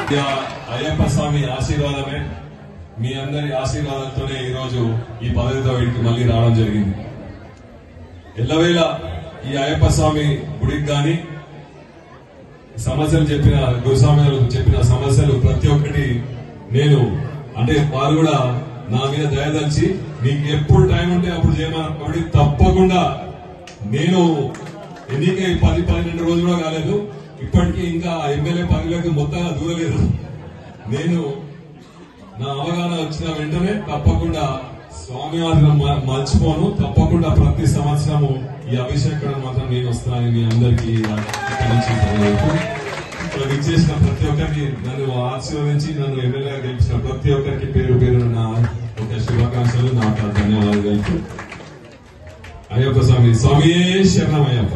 ఇక అయ్యప్ప స్వామి ఆశీర్వాదమే మీ అందరి ఆశీర్వాదంతోనే ఈ రోజు ఈ పదవితో వీడికి మళ్ళీ రావడం జరిగింది ఎల్లవేళ ఈ అయ్యప్ప స్వామి గుడికి గాని సమస్యలు చెప్పిన గురుస్వామి చెప్పిన సమస్యలు ప్రతి ఒక్కటి నేను అంటే వారు కూడా నా మీద దయదలిచి నీకు ఎప్పుడు టైం ఉంటే అప్పుడు చేయమని తప్పకుండా నేను ఎన్నికై పది పన్నెండు రోజులు కూడా కాలేదు ఇప్పటికీ ఇంకా ఎమ్మెల్యే పదవిలోకి మొత్తంగా దూరలేదు నేను నా అవగాహన వచ్చిన వెంటనే తప్పకుండా స్వామివారిని మ- మర్చిపోను తప్పకుండా ప్రతి సంవత్సరము ఈ అభిషేకం మాత్రం నేను వస్తానని మీ అందరికీ ఇక్కడి నుంచి తెలియజేస్తూ, ఇక్కడ విచ్చేసిన ప్రతి ఒక్కరికి నన్ను ఆశీర్వదించి నన్ను ఎమ్మెల్యేగా గెలిచిన ప్రతి ఒక్కరికి పేరు పేరు నా ఒక శుభాకాంక్షలు నా యొక్క ధన్యవాదాలు తెలుపుతూ అయ్యప్ప స్వామి స్వామియే శరణం అయ్యప్ప